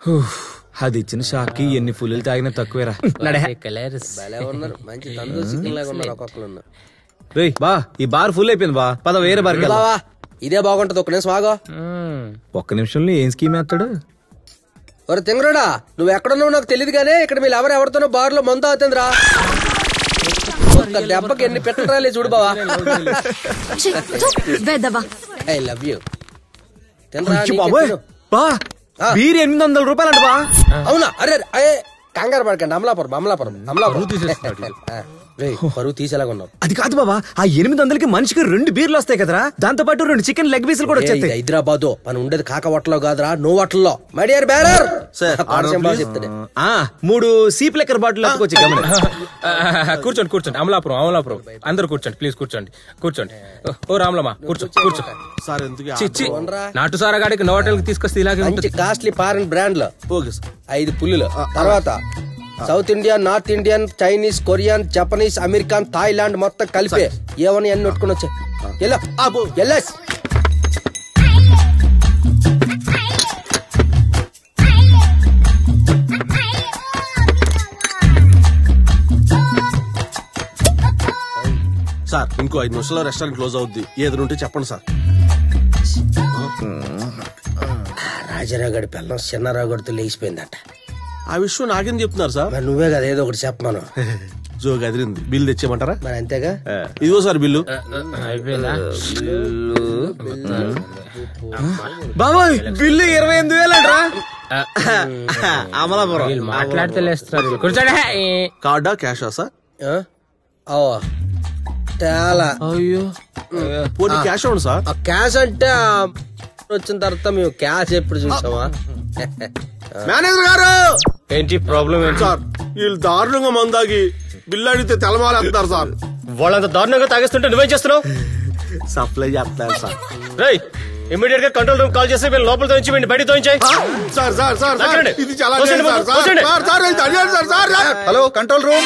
అది ఇచ్చిన షాక్కి ఎన్ని ఫుల్లు తాగినా తక్కువేరా నడే భలే ఉన్నారు మంచి తందూరి చికెన్ లాగా ఉన్నారు ఒక్కొక్కరు ఉన్నారు రేయ్ బా ఈ బార్ ఫుల్ అయిపోయింది బా పద వేరే బార్ బావా ఇదే బాగుంటది ఒక నిమిషం ఆగో ఒక్క నిమిషంలో ఏం స్కీమ్ వేస్తాడు ఒరే తింగరుడా నువ్వు ఎక్కడున్నావు నాకు తెలియదు కానీ ఇక్కడ మీరు ఎవరు ఎవరితోనో బార్ లో మందు అవుతుందిరా ఒక్క దెబ్బకి ఎన్ని పెట్టరాలే చూడు బావా ఛీ, థు, వెధవ ఐ లవ్ యూ తినరా అయ్యో నీకే బాబోయ్ తిను. బా ఆ. బీర్ ఎనిమిది వందల రూపాయలు అంట బా అవునా అరే అరే, అయ్యే కంగారు పడకండి అమలాపురం అమలాపురం అమలాపురం ఆ, రేయ్, పరువు తీసేలాగా ఉన్నావు అది కాదు బాబా ఆ ఎనిమిది వందలకి మనిషికి రెండు బీర్లు వస్తాయి కదరా దాంతో పాటు రెండు చికెన్ లెగ్ పీసులు కూడా ఏ, ఇది వచ్చేస్తాయి హైదరాబాద్ మన ఉండేది కాక వట్టలో కాదురా నువ్వు వట్టల్లో మై డియర్ బ్యారర్ చెప్తాడు ఆ మూడు సీప్ లెక్కర్ బాటిల్ వచ్చి గమని కూర్చోండి కూర్చోండి అమలాపురం అమలాపురం అందరూ కూర్చోండి ప్లీజ్ కూర్చోండి కూర్చోండి ఓ, ఓ రాములమ్మ కూర్చో కూర్చో సార్ ఎందుకు చిచ్చి నాటు సారా గాడికి నోటల్ తీసుకొస్తే ఇలాగే మంచి ఉంటుంది కాస్ట్లీ ఫారెన్ బ్రాండ్లు ఓకే సార్ ఐదు పుల్లులు తర్వాత south Indian north Indian Chinese Korean Japanese American Thailand మొత్తం కలిపే ఏమని అన్ని పెట్టుకుని వచ్చాయి ఎలా ఎల్లస్ సార్ ఇంకో ఐదు నిమిషాల్లో రెస్టారెంట్ క్లోజ్ అవుద్ది ఏది ఉంటే చెప్పండి సార్ రాజారావు గడి పిల్లం చిన్నారావు గడితో లేచిపోయిందట ఆ విషయం నాకేం చెప్తున్నారు సార్ మరి నువ్వే కదా ఏదో ఒకటి చెప్పమను జోక్ అదిరింది బిల్ తెచ్చేయమంటారా మరి అంతేగా ఆ, ఇదిగో సార్ బిల్లు అయిపోయిందా బాబోయ్ బిల్లు ఇరవై ఎనిమిది వేలు అంటరా అమలాపురం వీళ్ళు మాట్లాడితే లేస్తున్నారు వీళ్ళు. కూర్చోండి కార్డా క్యాషా సార్ ఆ? ఓ తేలా అయ్యో పోనీ క్యాష్ అవ్వండి సార్ ఆ క్యాష్ అంటే ఆ వచ్చిన తర్వాత మేము క్యాష్ ఎప్పుడు చూసామా మేనేజర్ గారు ఏంటి ప్రాబ్లం ఏంటి సార్ వీళ్ళు దారుణంగా మందాగి బిల్లు అడిగితే తెలమాలేస్తారు సార్ వాళ్ళంత దారుణంగా తాగేస్తుంటే నువ్వేం చేస్తున్నావు సప్లై చేస్తారు సార్ రేయ్ ఇమీడియట్ గా కంట్రోల్ రూమ్ కాల్ చేసి వీళ్ళు లోపల తోయించి వీడిని బయట తోయించాయి సార్ సార్ సార్ సార్ దగ్గరండి. ఇది చాలా కూర్చోండి అన్యాయం బాబు, సార్ సార్ కూర్చోండి. సార్ సార్ ఇది అన్యాయం sir sir sir hello control room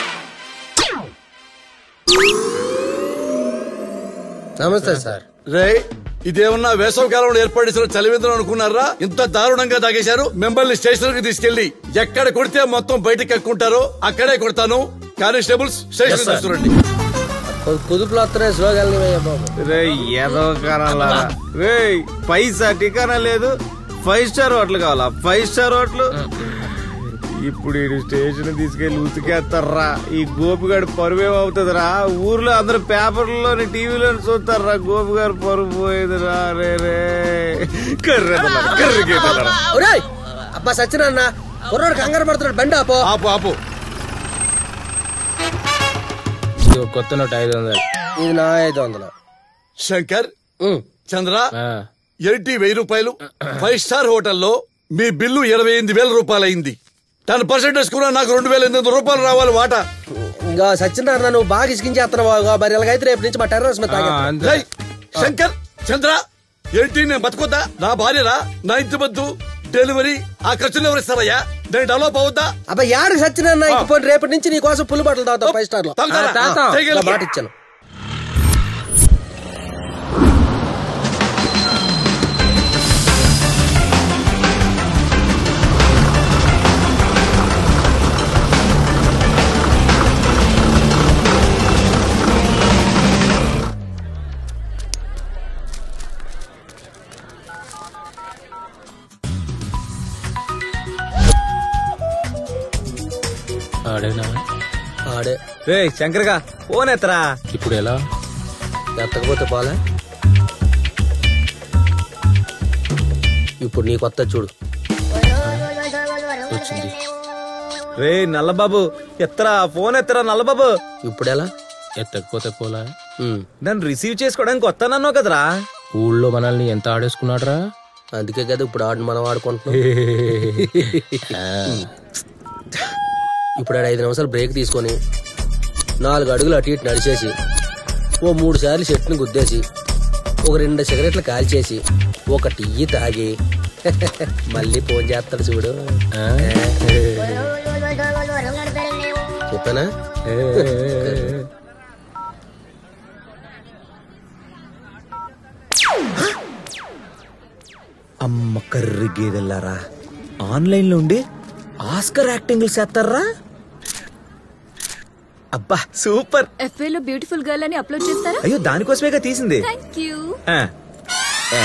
నమస్తే సార్ రే ఇదేమన్నా వేసవ కాలంలో ఏర్పడిన చలివేంద్రం అనుకున్నారా ఇంత దారుణంగా తాగేశారు మిమ్మల్ని స్టేషన్ కి తీసుకెళ్లి ఎక్కడ కొడితే మొత్తం బయటకు ఎక్కుంటారో అక్కడే కొడతాను కానిస్టేబుల్స్ స్టేషన్ తీసుకురండి కొ- కుదుపులో వస్తున్నాయి స్లోగల్ని బాబు రే ఏదో కారాలా రే పైసా టికానా లేదు ఫైవ్ స్టార్ హోటల్ కావాలా ఫైవ్ స్టార్ హోటల్ ఇప్పుడు ఈ స్టేషన్ తీసుకెళ్లి ఉతికేస్తారా ఈ గోపిగాడి పరువు ఏమవుతుందిరా ఊర్లో అందరు పేపర్లోని టీవీలో చూస్తారా గోపిగారి పరువు పోయేదిరా రే రే కర్రెదలా కర్రెగేదలా ఒరేయ్ అబ్బా సత్యనాన్న కుర్రాడు కంగారు పడుతున్నాడు బండి ఆపో ఆపు ఆపు ఇది ఒక కొత్త నోట్ ఐదు వందలు ఇది నా ఐదు వందలు శంకర్ ఉమ్. చంద్ర ఆ. ఎయిటీ వెయ్యి రూపాయలు ఫైవ్ స్టార్ హోటల్లో మీ బిల్లు ఇరవై ఎనిమిది వేల రూపాయలు అయింది టెన్ పర్సెంట్ కూడా నాకు రెండు వేల ఎనిమిది వందల రూపాయలు రావాలి వాటా ఇంకా సత్యనారాయణ నువ్వు బాగా ఇసుకించేస్తున్నావు మరి ఇలాగైతే రేపు నుంచి మా టెర్రస్ మీద ఆ, తాగేస్తాం. అంతే. రేయ్, శంకర్ చంద్ర ఏంటి నేను బతుకుతా నా భార్యరా నా ఇంటి వద్దు డెలివరీ ఆ ఖర్చులు ఎవరు ఇస్తారయ్యా నేను డెవలప్ అవుద్దా అబ్బా యాడికి సత్యనారాయణ ఇంక పోనీ రేపటి నుంచి నీ కోసం పుల్లు బట్టలు తాగుతావు ఫైవ్ స్టార్ లో తాగుతారా? ఆ, తాగుతాం. చేయగలరు. ఇలా మాట ఇచ్చాను ఆడేనా ఆడే రే శంకర్గా ఫోన్ ఎత్తరా ఇప్పుడు ఎలా ఎత్తకపోతే పోలే ఇప్పుడు నీ కొత్త చూడు వచ్చింది రే నల్లబాబు ఎత్తరా ఫోన్ ఎత్తరా నల్లబాబు ఇప్పుడు ఎలా ఎత్తకపోతే పోలా ఉమ్. నన్ను రిసీవ్ చేసుకోవడానికి వస్తానన్నావు కదరా ఊళ్ళో మనల్ని ఎంత ఆడేసుకున్నాడురా అందుకే కదా ఇప్పుడు ఆడు మనం ఆడుకుంటున్నాం ఇప్పుడు ఆడు ఐదు నిమిషాలు బ్రేక్ తీసుకొని నాలుగు అడుగులు అటు ఇటు నడిచేసి ఓ మూడు సార్లు చెట్టుని గుద్దేసి ఒక రెండు సిగరెట్లు కాల్చేసి ఒక టీ తాగి మళ్ళీ ఫోన్ చేస్తాడు చూడు ఆ? చెప్పానా అమ్మ కర్రి గేదెల్లారా ఆన్లైన్ లో ఉండి ఆస్కర్ యాక్టింగ్లు చేస్తారా అబ్బా సూపర్ ఎఫ్ఏ లో బ్యూటిఫుల్ గర్ల్ అని అప్లోడ్ చేస్తారా అయ్యో దానికోసమేగా తీసింది థ్యాంక్ యూ ఆ. ఆ.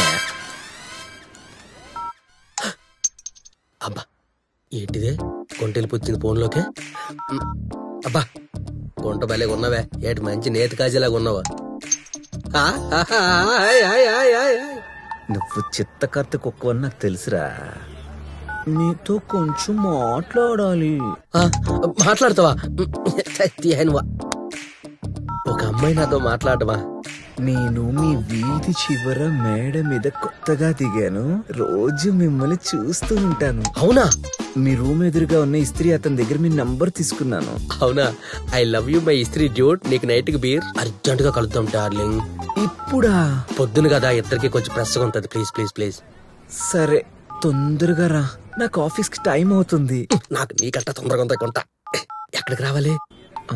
అబ్బా ఏంటిదే కొంటెలు పుచ్చింది ఫోన్లోకే మ్, అబ్బా కొంట భలే ఉన్నవే ఏటి మంచి నేతి కాజేలాగా ఉన్నావా ఆ, ఆహా, ఆయ్, ఆయ్, ఆయ్, ఆయ్, ఆయ్. నువ్వు చిత్తకర్త కుక్క నాకు తెలుసురా నీతో కొంచెం మాట్లాడాలి ఆ, మాట్లాడతావా తీయనువా ఒక అమ్మాయి నాతో మాట్లాడమా నేను మీ వీధి చివర మేడ మీద కొత్తగా దిగాను రోజు మిమ్మల్ని చూస్తూ ఉంటాను అవునా మీ రూమ్ ఎదురుగా ఉన్న ఇస్త్రీ అతని దగ్గర మీ నంబర్ తీసుకున్నాను అవునా ఐ లవ్ యూ మై ఇస్త్రీ డ్యూట్ నీకు నైట్ కి బీర్ అర్జెంట్ గా కలుద్దాం డార్లింగ్ ఇప్పుడా పొద్దున కదా ఇద్దరికి కొంచెం ప్రెస్గా ఉంటది ప్లీజ్ ప్లీజ్ ప్లీజ్ సరే తొందరగా రా నాకు ఆఫీస్ కి టైం అవుతుంది నాకు నీకంట తొందరగా ఉందా కొంట ఎక్కడికి రావాలి ఆ,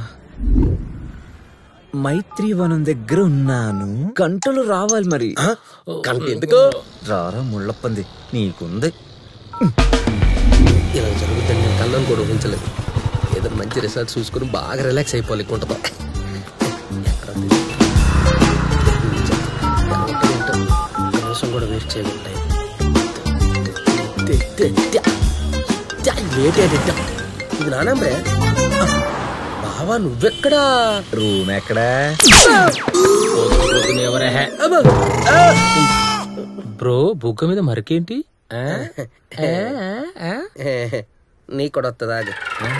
మైత్రి వనం దగ్గర ఉన్నాను గంటలు రావాలి మరి ఆ? గంట ఎందుకు రారా ముళ్ళప్పంది నీకుంది ఇలా జరుగుతుంది నేను కళ్ళని కూడా ఊహించలేదు ఏదైనా మంచి రిసల్ట్ చూసుకుని బాగా రిలాక్స్ అయిపోవాలి గుంటతో ఎక్కడ ఉంది? ఒక్క నిమిషం కూడా వేస్ట్ చేయకుండా లేట్ అయ్యేట ఇది నానంబ్రే బావా నువ్వెక్కడా రూమ్ ఎక్కడా ఎవరే బ్రో బుగ్గ మీద మరకేంటి ఆ? ఆ? ఆ? నీ కూడా వస్తుందా అది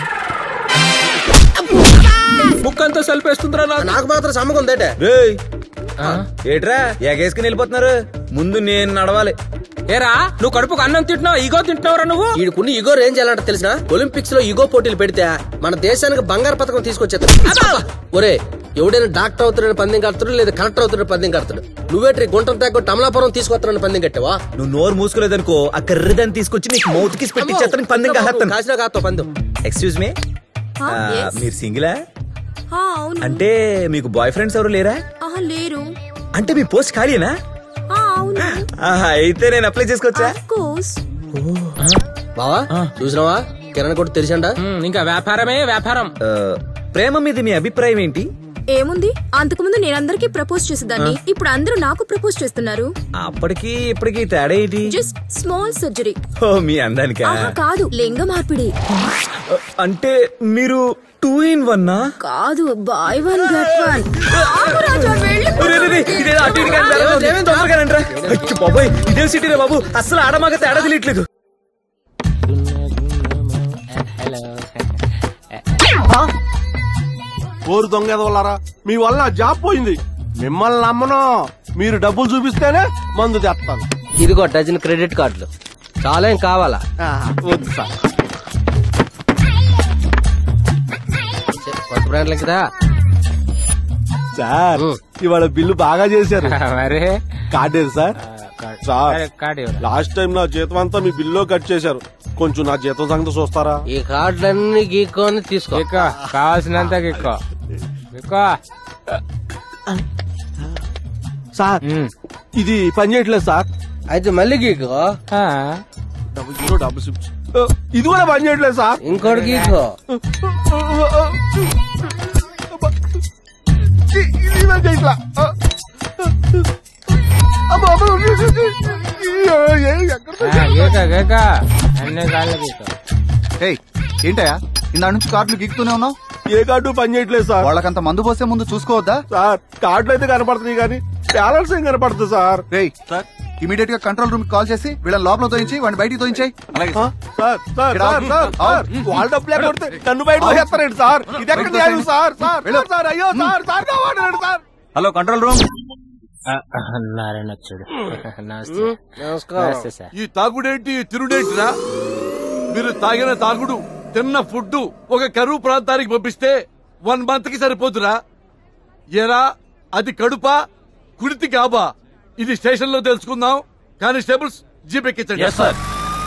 బుక్ అంతా సలిపేస్తుందిరా నాకు నాకు మాత్రం సమ్మకం ఉందేటే రేయ్ ఆ? ఏట్రా ఎగేసుకుని వెళ్ళిపోతున్నారు ముందు నేను నడవాలి ఏరా నువ్వు కడుపుకు అన్నం తింటున్నావు ఇగో తింటున్నావురా నువ్వు ఈడుకున్న ఇగో రేంజ్ ఎలాంటి తెలిసిన ఒలింపిక్స్ లో ఇగో పోటీలు పెడితే మన దేశానికి బంగారు పథకం తీసుకొచ్చేది ఒరే ఎవడైనా డాక్టర్ అవుతున్నాడు పందెం కడతాడు లేదా కలెక్టర్ అవుతున్నాడు పందెం కడతాడు నువ్వేట్రీ గుంటం తగ్గ అమలాపురం తీసుకొస్తానని పందెం కట్టావా నువ్వు నోరు మూసుకోలేదనుకో ఆ కర్రదాన్ని తీసుకొచ్చి నీకు మౌత్ కి పెట్టించేస్తాను పందెం కాస్తాను కాసిన కాస్తా పందెం ఎక్స్క్యూజ్ మీ ఆ, yes. మీరు సింగిలా ఆ, అవును అంటే మీకు బాయ్ ఫ్రెండ్స్ ఎవరు లేరా ఆహా, లేరు అంటే మీ పోస్ట్ ఖాళీనా ఆ, అవును ఆహా, అయితే నేను అప్లై చేసుకోవచ్చా ఆఫ్ కోర్స్ బావా చూసినావా కిరణ్ కూడా తెలిసండా ఉమ్, ఇంకా వ్యాపారమే వ్యాపారం ఆ, ప్రేమ మీద మీ అభిప్రాయం ఏంటి ఏముంది అంతకుముందు నేను అందరికీ ప్రపోజ్ చేసేదాన్ని ఇప్పుడు అందరూ నాకు ప్రపోజ్ చేస్తున్నారు అప్పటికి ఇప్పటికి తేడా ఏంటి జస్ట్ స్మాల్ సర్జరీ ఓ మీ అందానికా ఆహా కాదు లింగ మార్పిడి అంటే మీరు టూ ఇన్ వన్నా కాదు బాయ్ వన్ గెట్ వన్ ఇదేదో అటు ఇటుగా జరగదు. తొందరగా రండిరా. అయ్యో బాబోయ్ ఇదేం సిటీరా బాబు అసలు ఆడమాగ తేడా తెలియట్లేదు ఓరు దొంగ ఎదవలారా మీ వల్ల నా జాబ్ పోయింది మిమ్మల్ని నమ్మను మీరు డబ్బులు చూపిస్తేనే మందు తెస్తాను ఇదిగో డజన్ క్రెడిట్ కార్డులు చాలా ఏం కావాలా ఆహా, వద్దు సార్ ఛే, కొత్త బ్రాండ్లకి కదా సార్ ఇవాళ బిల్లు బాగా చేశారు మరి కార్డ్ ఏది సార్ సార్ అరే, కార్డు ఇవ్వరా. లాస్ట్ టైం నా జీతం అంతా మీ బిల్లో కట్ చేశారు కొంచెం నా జీతం సంగతి చూస్తారా ఈ కార్డులన్నీ గీక్కొని తీసుకో ఎక్కువ కావాల్సినంత ఎక్కువ ఎక్కువ సార్ ఇది పని చేయట్లేదు సార్ అయితే మళ్ళీ గీకో డబుల్ జీరో డబుల్ సిక్స్ ఇది కూడా పని చేయట్లేదు సార్ ఇంకోటి గీకో ఇ- ఇది పని చేయట్లా. అబ్బా, అబ్బా, ఏ, ఎక్కడ గీక గీక అన్ని కాళ్ళ గీక ఏయ్ ఏంటయ్యా ఇందా నుంచి కార్డులు గీకుతూనే ఉన్నావు ఏ కార్డు పని చేయట్లేదు సార్ వాళ్ళకంత మందు పోసే ముందు చూసుకోవద్దా సార్ కార్డులు అయితే కనపడుతున్నాయి కానీ బ్యాలెన్స్ ఏం కనపడుతుంది సార్ రేయ్ సార్ ఇమీడియట్ గా కంట్రోల్ రూమ్ కాల్ చేసి వీళ్ళని లోపల తోయించి వాడిని బయటికి తోయించాయి అలాగే ఆ, sir sir Get out. Sir sir sir Out. వాళ్ళ డబ్బులు కొడితే నన్ను బయట వేస్తారండి సార్ ఇది ఎక్కడ న్యాయం సార్ సార్ సార్, సార్ అయ్యో సార్ సార్ కావాలండి sir hello control room Narayana వచ్చాడు నమస్తే నమస్కారం నమస్తే సార్ ఈ తాగుడేంటి ఈ తిరుడేంటిరా మీరు తాగిన తాగుడు తిన్న ఫుడ్ ఒక కరువు ప్రాంతానికి పంపిస్తే వన్ మంత్ కి సరిపోతురా ఎరా అది కడుపా కుడితి కాబా ఇది స్టేషన్ లో తెలుసుకుందాం కానిస్టేబుల్స్ జీప్ ఎక్కించండి సార్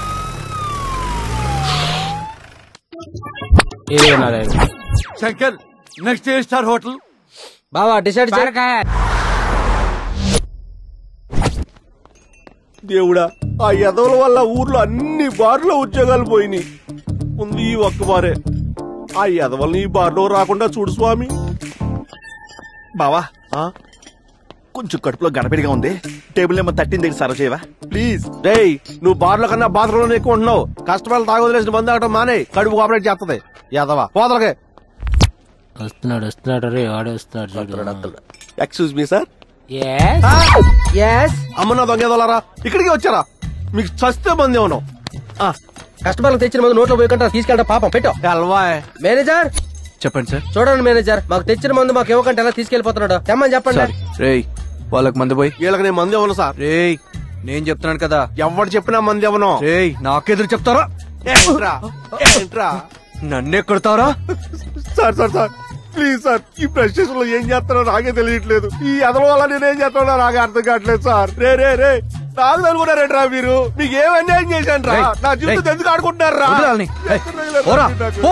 ఇది నారాయణ శంకర్ నెక్స్ట్ ఏ స్టార్ హోటల్ బావా డిసైడ్ చేయి పరకాయ దేవుడా ఆ ఎదవల వల్ల ఊర్లో అన్ని బార్లో ఉద్యోగాలు పోయినాయి ఉంది ఈ ఒక్క బారే ఆ ఎదవల్ని ఈ బార్లో రాకుండా చూడు స్వామి బావా ఆ? కొంచెం కడుపులో గడబిడిగా ఉంది టేబుల్ నెంబర్ థర్టీన్ దగ్గర సర్వ్ చేయవా ప్లీజ్ రేయ్ నువ్వు బార్లో కన్నా బాత్రూంలో ఎక్కువ ఉంటున్నావు కస్టమర్లు తాగొదిలేసిన మందు ఆగటం మానే కడుపు ఆపరేట్ చేస్తది ఎదవా పోదలకే వస్తున్నాడు వస్తున్నాడు రే వాడే వస్తున్నాడు ఎక్స్క్యూజ్ మీ సార్ ఎస్ అమ్మ నా దొంగ ఎదవలారా ఇక్కడికి వచ్చారా మీకు చస్తే మంది ఏమన్నావు కస్టమర్లకు తెచ్చిన మందు నోట్లో పోయకుండా తీసుకెళ్ళడం పాపం పెట్టు ఎల్వా మేనేజర్ చెప్పండి సార్ చూడండి మేనేజర్ మాకు తెచ్చిన మందు మాకు ఇవ్వకంటే ఎలా తీసుకెళ్లిపోతున్నాడు తెమ్మని చెప్పండి రేయ్ వాళ్ళకి మంది పోయి వీళ్ళకి నేను మంది ఇవ్వను సార్ రేయ్ నేను చెప్తున్నాను కదా ఎవడు చెప్పినా మంది ఇవ్వను రేయ్ నాకెదురు చెప్తారా ఏంట్రా ఏంట్రా నన్నే కొడతారా sir sir sir please sir ఈ ప్రెస్టేషన్ లో ఏం చేస్తారో నాకే తెలియట్లేదు ఈ ఎదల వల్ల నేనేం చేస్తానో నాకే అర్థం కావట్లేదు సార్ రే రే రే నాకు అనుకున్నారేంట్రా మీరు మీకు ఏం అన్యాయం చేశాను రా రేయ్, నా జీవితం రేయ్. ఎందుకు ఆడుకుంటున్నారా వదిలాలని. రేయ్, పోరా, పో.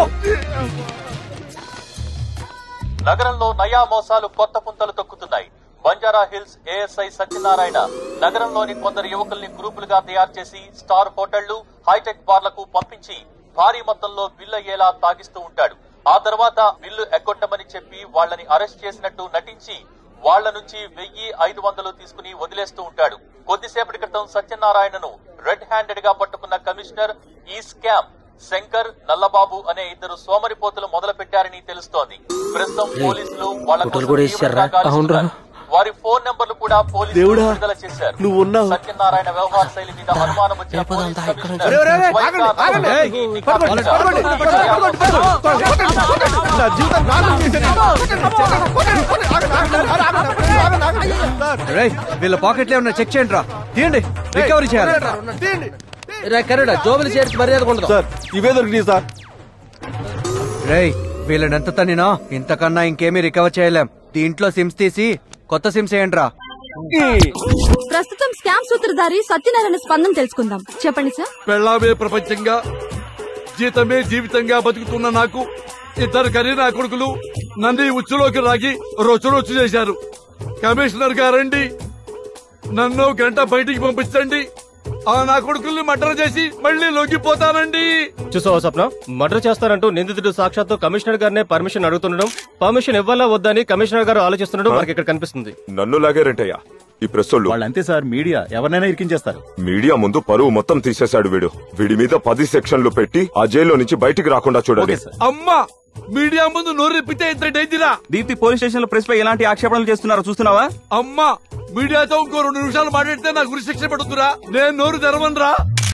నగరంలో నయా మోసాలు కొత్త పుంతలు తొక్కుతున్నాయి బంజారా హిల్స్ ఏఎస్ఐ సత్యనారాయణ నగరంలోని కొందరు యువకుల్ని గ్రూపులుగా తయారు చేసి స్టార్ హోటళ్లు హైటెక్ బార్లకు పంపించి భారీ మొత్తంలో బిల్లు అయ్యేలా తాగిస్తూ ఉంటాడు ఆ తర్వాత బిల్లు ఎగ్గొట్టమని చెప్పి వాళ్ళని అరెస్ట్ చేసినట్టు నటించి వాళ్ళ నుంచి వెయ్యి ఐదు వందలు తీసుకుని వదిలేస్తూ ఉంటాడు కొద్దిసేపటి క్రితం సత్యనారాయణను రెడ్ హ్యాండెడ్ గా పట్టుకున్న కమిషనర్ ఈ స్కామ్ శంకర్ నల్లబాబు అనే ఇద్దరు సోమరిపోతులు మొదలు పెట్టారని తెలుస్తోంది ప్రస్తుతం పోలీసులు వాళ్ళ ఫోటోలు కోసం కూడా ఇచ్చారా? తీవ్రంగా గాలిస్తున్నారు. వారి ఫోన్ నెంబర్లు కూడా పోలీసులు దేవుడా, విడుదల చేశారు నువ్వు ఉన్నావు. సత్యనారాయణ వ్యవహార శైలి మీద అనుమానం వచ్చిన పోలీస్ కమిషనర్ రే, రే, రే, స్వయంగా ఆగండి, ఆగండి. ఈ పట్టుకోండి, పట్టుకోండి, పట్టుకోండి, పట్టుకోండి, పట్టుకోండి, పట్టుకోండి. నా జీవితం నాశనం చేశారు. పట్టుకోండి, పట్టుకోండి, పట్టుకోండి, ఆగండి, ఆగండి, ఆగండి, ఆగండి, ఆగండి, ఆగండి. సార్, రేయ్ వీళ్ళ పాకెట్లో ఏమన్నా చెక్ చేయండి రా తీయండి రికవరీ చేయాలి తీయండి. కరెక్ట్ జోబులు చేర్చి మర్యాద ఉండదు సార్ ఇవే దొరికినాయి సార్ రేయ్ వీళ్ళని ఎంత తనినా ఇంతకన్నా ఇంకేమీ రికవర్ చేయలేం దీంట్లో సిమ్స్ తీసి కొత్త సిమ్స్ వేయండి రా ప్రస్తుతం స్కామ్ సూత్రధారి సత్యనారాయణ స్పందన తెలుసుకుందాం చెప్పండి సార్ పెళ్ళామే ప్రపంచంగా జీతమే జీవితంగా బతుకుతున్న నాకు ఇద్దరు కరీనా కొడుకులు నన్ను ఈ ఉచ్చులోకి రాగి రొచ్చు రొచ్చు చేశారు కమిషనర్ గారండి నన్ను గంట బయటికి పంపించండి ఆ నా కొడుకుల్ని మర్డర్ చేసి మళ్ళీ లొంగిపోతానండి చూసావా స్వప్న మర్డర్ చేస్తారంటూ నిందితుడు సాక్షాత్తు కమిషనర్ గారినే పర్మిషన్ అడుగుతుండడం పర్మిషన్ ఇవ్వాలా వద్దని కమిషనర్ గారు ఆలోచిస్తుండడం మనకి ఇక్కడ కనిపిస్తుంది నన్ను లాగారంటయ్యా ఈ ప్రెస్సోళ్ళు వాళ్ళంతే సార్ మీడియా ఎవరినైనా ఇరికించేస్తారు మీడియా ముందు పరువు మొత్తం తీసేశాడు వీడు వీడి మీద పది సెక్షన్లు పెట్టి ఆ జైల్లో నుంచి బయటికి రాకుండా చూడాలి అమ్మా మీడియా ముందు నోరెప్పితే ఇంత డేంజరా దీప్తి పోలీస్ స్టేషన్ లో ప్రెస్ పై ఎలాంటి ఆక్షేపణలు చేస్తున్నారో చూస్తున్నావా అమ్మా మీడియాతో ఇంకో రెండు నిమిషాలు మాట్లాడితే నాకు శిక్ష పడుతురా నేను నోరు తెరవనరా